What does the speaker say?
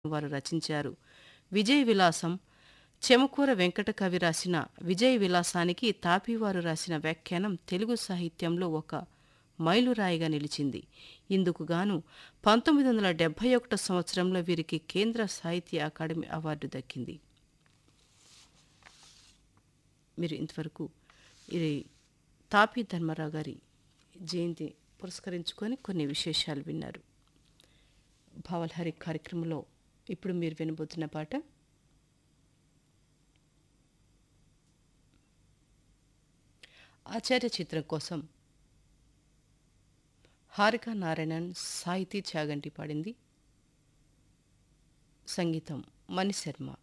వారు రచించారు విజయ విలాసం చెమకూర వెంకట కవి రాసిన విజయ విలాసానికి తాపీవారు రాసిన వ్యాఖ్యానం తెలుగు సాహిత్యంలో ఒక మైలురాయిగా నిలిచింది ఇందుకు గాను పంతొమ్మిది వందల డెబ్బై ఒకటో సంవత్సరంలో వీరికి కేంద్ర సాహిత్య అకాడమీ అవార్డు దక్కింది మీరు ఇంతవరకు ఇది తాపీ ధర్మారావు గారి జయంతి పురస్కరించుకొని కొన్ని విశేషాలు విన్నారు భావల్హరి కార్యక్రమంలో ఇప్పుడు మీరు వినబోతున్న పాట ఆచార్య చిత్రం కోసం హారిక నారాయణన్ సాహితీ చాగంటి పాడింది సంగీతం మణిశర్మ